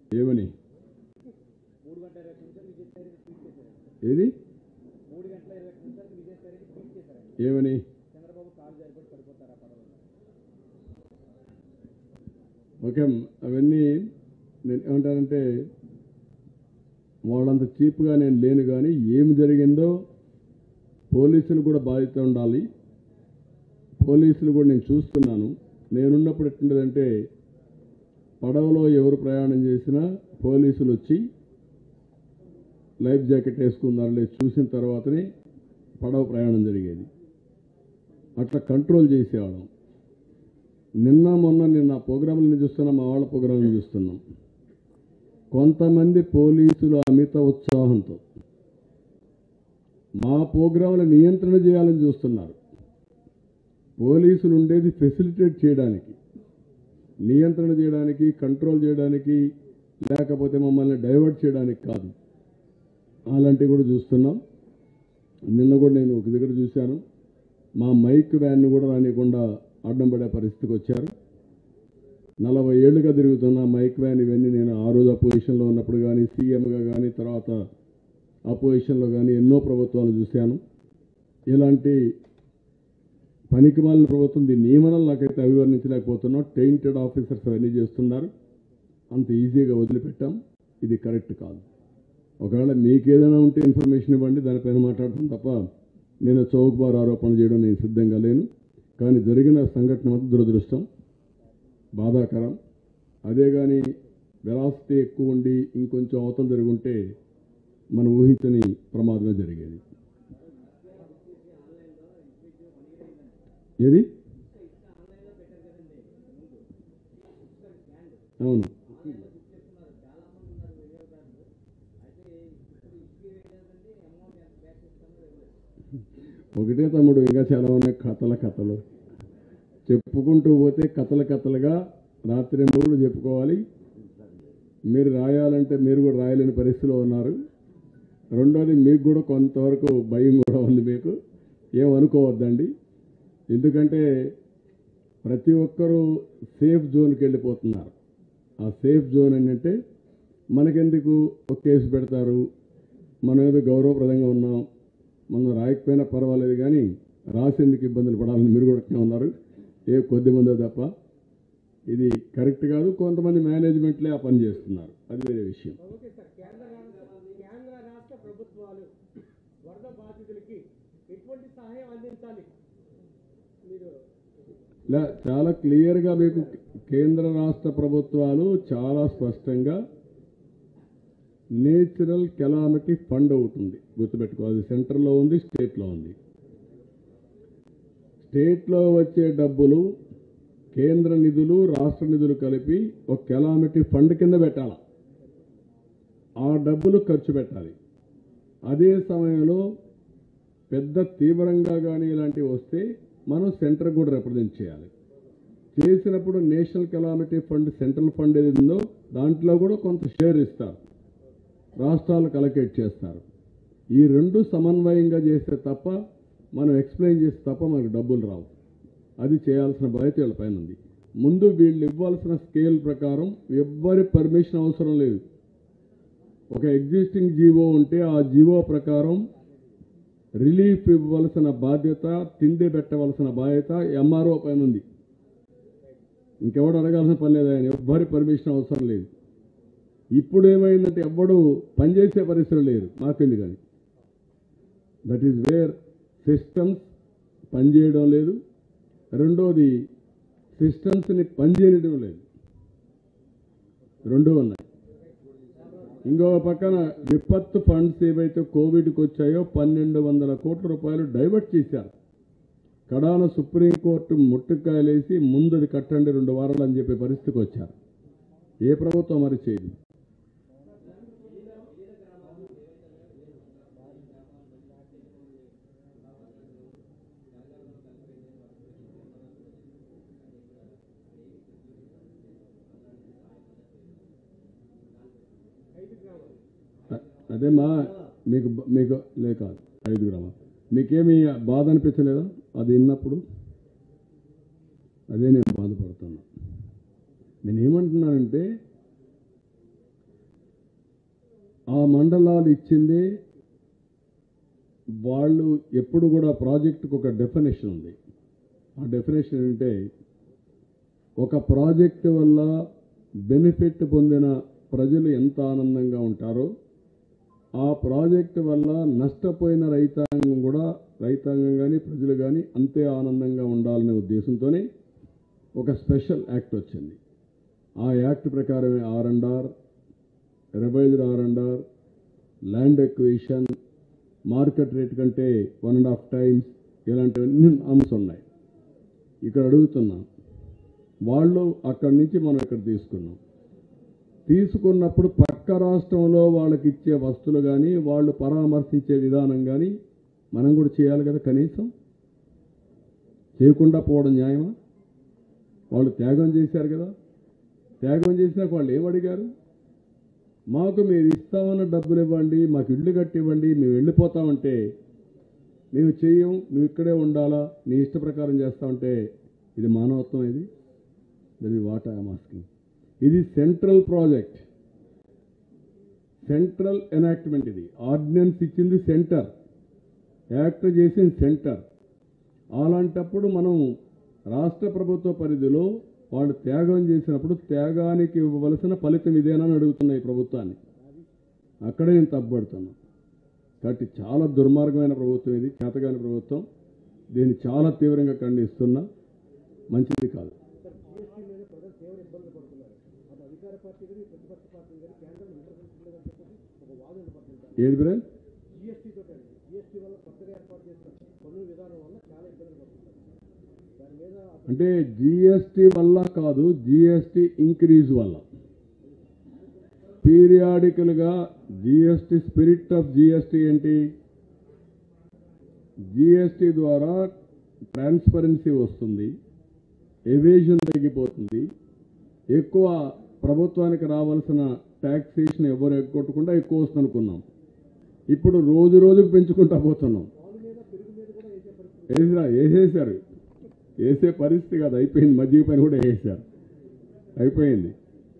ఏమని ఏది ఏమని ఓకే అవన్నీ నేను ఏమంటానంటే వాళ్ళంత చీప్గా నేను లేను కానీ ఏం జరిగిందో పోలీసులు కూడా బాధ్యత ఉండాలి పోలీసులు కూడా నేను చూస్తున్నాను నేనున్నప్పుడు ఎట్లుండదంటే పడవలో ఎవరు ప్రయాణం చేసినా పోలీసులు వచ్చి లైఫ్ జాకెట్ వేసుకున్నారు లేదు చూసిన తర్వాతనే పడవ ప్రయాణం జరిగేది అట్లా కంట్రోల్ చేసేవాళ్ళం నిన్న మొన్న నిన్న ప్రోగ్రాంలను చూస్తున్నాం మా వాళ్ళ ప్రోగ్రాంలు చూస్తున్నాం కొంతమంది పోలీసులు అమిత ఉత్సాహంతో మా ప్రోగ్రాంల నియంత్రణ చేయాలని చూస్తున్నారు పోలీసులు ఉండేది ఫెసిలిటేట్ చేయడానికి నియంత్రణ చేయడానికి కంట్రోల్ చేయడానికి లేకపోతే మమ్మల్ని డైవర్ట్ చేయడానికి కాదు అలాంటివి కూడా చూస్తున్నాం నిన్న కూడా నేను ఒక దగ్గర చూశాను మా మైక్ వ్యాన్ కూడా రానియకుండా అడ్డం పడే పరిస్థితికి వచ్చారు నలభై ఏళ్ళుగా తిరుగుతున్న మైక్ వ్యాన్ ఇవన్నీ నేను ఆ రోజు అపోజిషన్లో ఉన్నప్పుడు కానీ సీఎంగా కానీ తర్వాత అపోజిషన్లో కానీ ఎన్నో ప్రభుత్వాలు చూశాను ఇలాంటి పనికిమాలిన ప్రభుత్వం దీని నియమనాలు నాకైతే అభివర్ణించలేకపోతున్నాం టెయింటెడ్ ఆఫీసర్స్ అవన్నీ చేస్తున్నారు అంత ఈజీగా వదిలిపెట్టాం ఇది కరెక్ట్ కాదు ఒకవేళ మీకు ఏదైనా ఉంటే ఇన్ఫర్మేషన్ ఇవ్వండి దానిపైన మాట్లాడతాం తప్ప నేను చౌకబార్ ఆరోపణ చేయడం నేను సిద్ధంగా లేను కానీ జరిగిన సంఘటన మాత్రం దురదృష్టం బాధాకరం అదే కానీ వెలాసిటీ ఎక్కువ ఉండి ఇంకొంచెం అవతల జరుగుంటే మనం ఊహించని ప్రమాదమే జరిగేది ఏది అవును ఒకటే తమ్ముడు ఇంకా చాలా ఉన్నాయి కథల కథలు చెప్పుకుంటూ పోతే కథల కథలుగా రాత్రి మూడు చెప్పుకోవాలి మీరు రాయాలంటే మీరు కూడా రాయలేని పరిస్థితిలో ఉన్నారు రెండోది మీకు కూడా కొంతవరకు భయం కూడా ఉంది మీకు ఏమనుకోవద్దండి ఎందుకంటే ప్రతి ఒక్కరూ సేఫ్ జోన్కి వెళ్ళిపోతున్నారు ఆ సేఫ్ జోన్ ఏంటంటే మనకెందుకు ఒక కేసు పెడతారు మనం ఏదో గౌరవప్రదంగా ఉన్నాం మనం రాయకపోయినా పర్వాలేదు కానీ రాసేందుకు ఇబ్బందులు పడాలని మీరు కూడా అట్నే ఉన్నారు ఏ కొద్ది మంది తప్ప ఇది కరెక్ట్ కాదు కొంతమంది మేనేజ్మెంట్లే ఆ పని చేస్తున్నారు అది వేరే విషయం ఓకే సార్ కేంద్ర రాష్ట్ర కేంద్ర రాష్ట్ర ప్రభుత్వాలు వరద బాధితులకి ఎటువంటి సహాయం అందించాలి మీరు ఇలా చాలా క్లియర్గా మీకు కేంద్ర రాష్ట్ర ప్రభుత్వాలు చాలా స్పష్టంగా నేచురల్ కెలామిటీ ఫండ్ ఒకటి ఉంది గుర్తుపెట్టుకో అది సెంటర్లో ఉంది స్టేట్లో ఉంది స్టేట్లో వచ్చే డబ్బులు కేంద్ర నిధులు రాష్ట్ర నిధులు కలిపి ఒక కెలామిటీ ఫండ్ కింద పెట్టాలి ఆ డబ్బులు ఖర్చు పెట్టాలి అదే సమయంలో పెద్ద తీవ్రంగా కానీ ఇలాంటివి వస్తే మనం సెంటర్ కూడా రిప్రజెంట్ చేయాలి చేసినప్పుడు national calamity fund central fund ఏది ఉందో దాంట్లో కూడా కొంత షేర్ ఇస్తారు రాష్ట్రాలకు అలకేట్ చేస్తారు ఈ రెండు సమన్వయంగా చేస్తే తప్ప మనం ఎక్స్ప్లెయిన్ చేస్తే తప్ప మనకు డబ్బులు రావు అది చేయాల్సిన బాధ్యత వీళ్ళ పైన ఉంది ముందు వీళ్ళు ఇవ్వాల్సిన స్కేల్ ప్రకారం ఎవ్వరి పర్మిషన్ అవసరం లేదు ఒక ఎగ్జిస్టింగ్ జీవో ఉంటే ఆ జీవో ప్రకారం రిలీఫ్ ఇవ్వవలసిన బాధ్యత తిండి పెట్టవలసిన బాధ్యత ఎంఆర్ఓ పైన ఉంది ఇంకెవడు అడగాల్సిన పని లేదు ఆయన ఎవ్వరి పర్మిషన్ అవసరం లేదు ఇప్పుడు ఏమైందంటే ఎవ్వడు పనిచేసే పరిస్థితులు లేరు మాకెందు కానీ దట్ ఈజ్ వేర్ సిస్టమ్స్ పనిచేయడం లేదు రెండోది సిస్టమ్స్ని పనిచేయడం లేదు రెండు ఉన్నాయి ఇంకో పక్కన విపత్తు ఫండ్స్ ఏవైతే కోవిడ్కి వచ్చాయో పన్నెండు వందల కోట్ల రూపాయలు డైవర్ట్ చేశారు కడాన సుప్రీంకోర్టు ముట్టుకాయలేసి ముందది కట్టండి రెండు వారాలు అని చెప్పే పరిస్థితికి వచ్చారు ఏ ప్రభుత్వం మరి చేయదు ఐదు గ్రామాలు అ- అదేమా మీకు బ- మీకు లే కాదు ఐదు గ్రామాలు మీకేమి బాధ అనిపించలేదా అది విన్నప్పుడు అదే నేను బాధపడుతున్నా నేను ఏమంటున్నానంటే ఆ మండలాలు ఇచ్చిందే వాళ్ళు ఎప్పుడు కూడా ప్రాజెక్టుకు ఒక డెఫినేషన్ ఉంది ఆ డెఫినేషన్ అంటే ఒక ప్రాజెక్ట్ వల్ల బెనిఫిట్ పొందిన ప్రజలు ఎంత ఆనందంగా ఉంటారో ఆ ప్రాజెక్ట్ వల్ల నష్టపోయిన రైతాంగం కూడా రైతాంగం కానీ ప్రజలు కానీ అంతే ఆనందంగా ఉండాలనే ఉద్దేశంతోనే ఒక స్పెషల్ యాక్ట్ వచ్చింది ఆ యాక్ట్ ప్రకారమే R and R revised R and R land acquisition market rate కంటే వన్ అండ్ హాఫ్ టైమ్స్ ఇలాంటివన్నీ అంశం ఉన్నాయి ఇక్కడ అడుగుతున్నాం వాళ్ళు అక్కడి నుంచి మనం ఇక్కడ తీసుకున్నాం తీసుకున్నప్పుడు పక్క రాష్ట్రంలో వాళ్ళకి ఇచ్చే వస్తువులు కానీ వాళ్ళు పరామర్శించే విధానం కానీ మనం కూడా చేయాలి కదా కనీసం చేయకుండా పోవడం న్యాయమా వాళ్ళు త్యాగం చేశారు కదా త్యాగం చేసినాక వాళ్ళు ఏమడిగారు మాకు మీరు ఇస్తామన్న డబ్బులు ఇవ్వండి మాకు ఇల్లు కట్టివ్వండి మేము వెళ్ళిపోతామంటే మేము చెయ్యం నువ్వు ఇక్కడే ఉండాలా నీ ఇష్ట ప్రకారం చేస్తామంటే ఇది మానవత్వం ఇది that is what I'm asking ఇది సెంట్రల్ ప్రాజెక్ట్ సెంట్రల్ ఎనాక్ట్మెంట్ ఇది ఆర్డినెన్స్ ఇచ్చింది సెంటర్ యాక్ట్ చేసింది సెంటర్ అలాంటప్పుడు మనం రాష్ట్ర ప్రభుత్వ పరిధిలో వాళ్ళు త్యాగం చేసినప్పుడు త్యాగానికి ఇవ్వవలసిన ఫలితం ఇదేనని అడుగుతున్నా ఈ ప్రభుత్వాన్ని అక్కడే నేను తప్పుపడుతున్నా కాబట్టి చాలా దుర్మార్గమైన ప్రభుత్వం ఇది చేతగాని ప్రభుత్వం దీన్ని చాలా తీవ్రంగా ఖండిస్తున్నా మంచిది కాదు సార్ జిఎస్టీ మీద ప్రజలు తీవ్ర ఇబ్బందులు పడుతున్నారు అటు అధికార పార్టీ కానీ ప్రతిపక్ష పార్టీ కానీ కేంద్రం ఇంటర్ఫరెన్స్ లేదని చెప్పేసి ఒక వాదన పడుతుంటారు ఏది బ్రదర్ జిఎస్టీ తోటి అండి జిఎస్టీ వల్ల కొత్తగా ఏర్పాటు చేసిన పన్ను విధానం వల్ల చాలా ఇబ్బందులు పడుతుంటారు దాని మీద అసలు అంటే జిఎస్టీ వల్ల కాదు జిఎస్టీ ఇంక్రీజ్ వల్ల పీరియాడికల్గా జిఎస్టీ స్పిరిట్ ఆఫ్ జిఎస్టీ ఏంటి జిఎస్టీ ద్వారా ట్రాన్స్పరెన్సీ వస్తుంది ఎవేజన్ తగ్గిపోతుంది ఎక్కువ ప్రభుత్వానికి రావాల్సిన ట్యాక్సేషన్ ఎవరు ఎగ్గొట్టకుండా ఎక్కువ వస్తుంది అనుకున్నాం ఇప్పుడు రోజు రోజుకు పెంచుకుంటా పోతున్నాం పాలు మీద పెరుగు మీద కూడా వేసే పరిస్థితి వేసిరా వేసేసారు వేసే పరిస్థితి కాదు అయిపోయింది మజ్జిగ పని కూడా వేసారు అయిపోయింది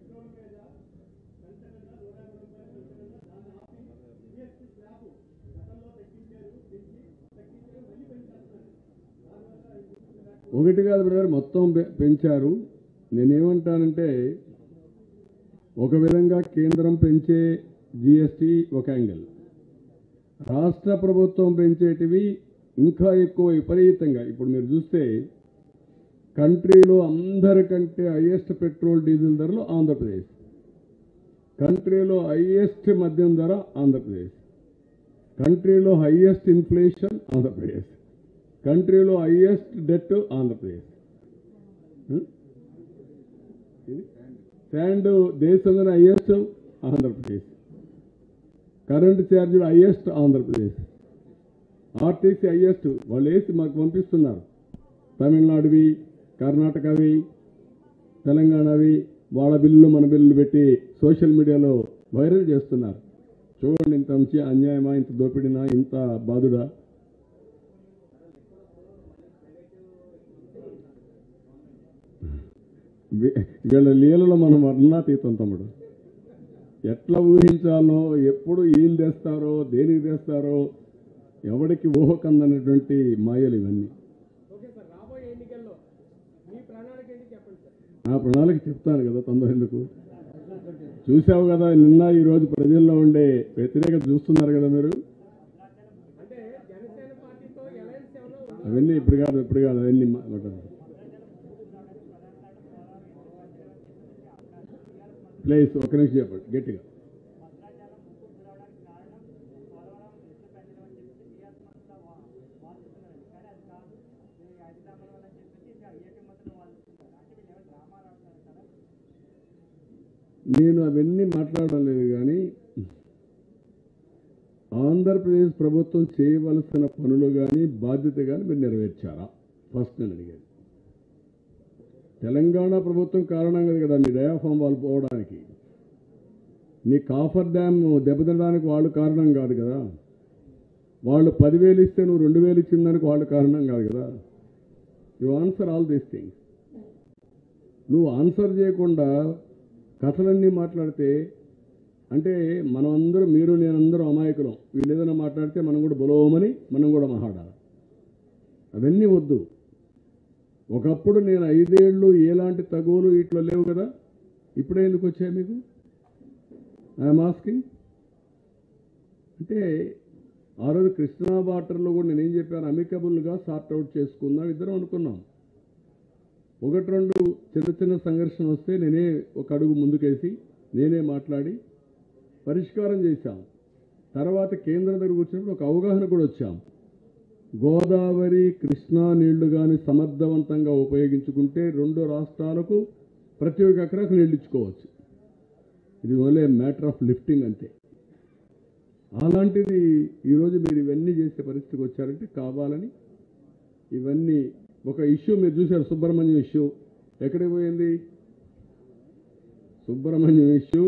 ఒకటి కాదు బ్రదర్ మొత్తం పె- పెంచారు నేనేమంటానంటే ఒక విధంగా కేంద్రం పెంచే జిఎస్టీ ఒక యాంగిల్ రాష్ట్ర ప్రభుత్వం పెంచేటివి ఇంకా ఎక్కువ విపరీతంగా ఇప్పుడు మీరు చూస్తే కంట్రీలో అందరికంటే హైయెస్ట్ పెట్రోల్ డీజిల్ ధరలు ఆంధ్రప్రదేశ్ కంట్రీలో హైయెస్ట్ మద్యం ధర ఆంధ్రప్రదేశ్ కంట్రీలో హైయెస్ట్ ఇన్ఫ్లేషన్ ఆంధ్రప్రదేశ్ కంట్రీలో హైయెస్ట్ డెట్ ఆంధ్రప్రదేశ్ హ్మ్? ఇది శాండ్ దేశంలోనే హైయెస్ట్ ఆంధ్రప్రదేశ్ కరెంట్ ఛార్జీలు హైయెస్ట్ ఆంధ్రప్రదేశ్ ఆర్టీసీ హైయెస్ట్ వాళ్ళు వేసి మాకు పంపిస్తున్నారు తమిళనాడువి కర్ణాటకవి తెలంగాణవి వాళ్ళ బిల్లులు మన బిల్లులు పెట్టి సోషల్ మీడియాలో వైరల్ చేస్తున్నారు చూడండి ఇంత మంచి అన్యాయమా ఇంత దోపిడినా ఇంత బాధుడా వీ- వీళ్ళ లీలలో మనం వర్ణాతీతం తమ్ముడు ఎట్లా ఊహించాలో ఎప్పుడు ఏం తెస్తారో దేనికి తెస్తారో ఎవడికి ఊహకందనటువంటి మాయలు ఇవన్నీ ఓకే సార్ రాబోయే ఎన్నికల్లో మీ ప్రణాళిక ఏంటి చెప్పండి సార్ నా ప్రణాళిక చెప్తాను కదా తొందర ఎందుకు చూసావు కదా నిన్న ఈరోజు ప్రజల్లో ఉండే వ్యతిరేకత చూస్తున్నారు కదా మీరు అంటే జనసేన పార్టీతో అలయన్స్ ఏమైనా ఉందా అవన్నీ ఇప్పుడు కాదు ఇప్పుడు కాదు అవన్నీ మా- మాట్లాడు ప్లేస్ ఒక నిమిషం చెప్పండి గట్టిగా నేను అవన్నీ మాట్లాడడం లేదు కానీ ఆంధ్రప్రదేశ్ ప్రభుత్వం చేయవలసిన పనులు కానీ బాధ్యత కానీ మీరు నెరవేర్చారా ఫస్ట్ నేను అడిగేది తెలంగాణ ప్రభుత్వం కారణం కాదు కదా మీ డయాఫామ్ వాళ్ళు పోవడానికి నీ కాఫర్ డ్యామ్ దెబ్బతినడానికి వాళ్ళు కారణం కాదు కదా వాళ్ళు పదివేలు ఇస్తే నువ్వు రెండు వేలు ఇచ్చిందానికి వాళ్ళు కారణం కాదు కదా you answer all these things నువ్వు ఆన్సర్ చేయకుండా కథలన్నీ మాట్లాడితే అంటే మనం అందరం మీరు నేనందరం అమాయకులం వీళ్ళు ఏదైనా మాట్లాడితే మనం కూడా బులవమని మనం కూడా మాట్లాడాలి అవన్నీ వద్దు ఒకప్పుడు నేను ఐదేళ్ళు ఎలాంటి తగువులు ఇట్లా లేవు కదా ఇప్పుడే ఎందుకు వచ్చాయి మీకు ఐఎమ్ ఆస్కింగ్ అంటే ఆ రోజు కృష్ణా వాటర్లో కూడా నేనేం చెప్పాను అమికబుల్గా సార్ట్ అవుట్ చేసుకుందాం ఇద్దరం అనుకున్నాం ఒకటి రెండు చిన్న చిన్న సంఘర్షణ వస్తే నేనే ఒక అడుగు ముందుకేసి నేనే మాట్లాడి పరిష్కారం చేశాం తర్వాత కేంద్రం దగ్గరకు వచ్చినప్పుడు ఒక అవగాహన కూడా వచ్చాం గోదావరి కృష్ణా నీళ్లు కానీ సమర్థవంతంగా ఉపయోగించుకుంటే రెండు రాష్ట్రాలకు ప్రతి ఒక్క ఎకరాకు నీళ్ళు ఇచ్చుకోవచ్చు ఇది ఓన్లీ మ్యాటర్ ఆఫ్ లిఫ్టింగ్ అంతే అలాంటిది ఈరోజు మీరు ఇవన్నీ చేసే పరిస్థితికి వచ్చారంటే కావాలని ఇవన్నీ ఒక ఇష్యూ మీరు చూశారు సుబ్రహ్మణ్యం ఇష్యూ ఎక్కడికి పోయింది సుబ్రహ్మణ్యం ఇష్యూ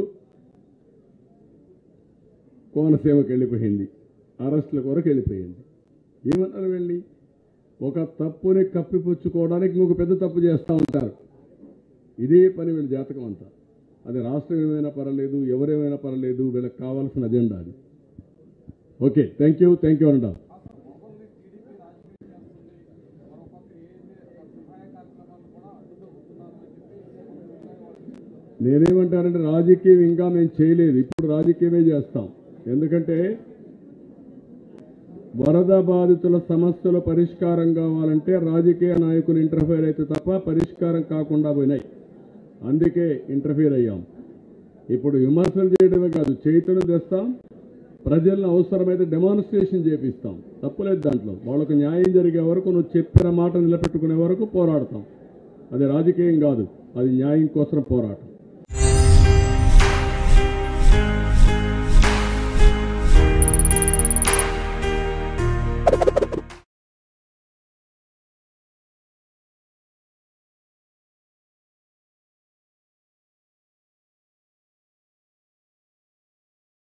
కోనసీమకి వెళ్ళిపోయింది అరెస్టుల కొరకు వెళ్ళిపోయింది ఏమన్నారు వెళ్ళి ఒక తప్పుని కప్పిపుచ్చుకోవడానికి ఇంకొక పెద్ద తప్పు చేస్తూ ఉంటారు ఇదే పని వీళ్ళ జాతకం అంతా అది రాష్ట్రం ఏమైనా పర్వాలేదు ఎవరేమైనా పర్వాలేదు వీళ్ళకి కావాల్సిన అజెండా అది okay thank you thank you అంటాం నేనేమంటానంటే రాజకీయం ఇంకా మేము చేయలేదు ఇప్పుడు రాజకీయమే చేస్తాం ఎందుకంటే వరద బాధితుల సమస్యల పరిష్కారం కావాలంటే రాజకీయ నాయకులు ఇంటర్ఫేర్ అయితే తప్ప పరిష్కారం కాకుండా పోయినాయి అందుకే ఇంటర్ఫీర్ అయ్యాం ఇప్పుడు విమర్శలు చేయడమే కాదు చైతన్యం తెస్తాం ప్రజలను అవసరమైతే డెమాన్స్ట్రేషన్ చేపిస్తాం తప్పులేదు దాంట్లో వాళ్ళకు న్యాయం జరిగే వరకు నువ్వు చెప్పిన మాట నిలబెట్టుకునే వరకు పోరాడతాం అది రాజకీయం కాదు అది న్యాయం కోసం పోరాటం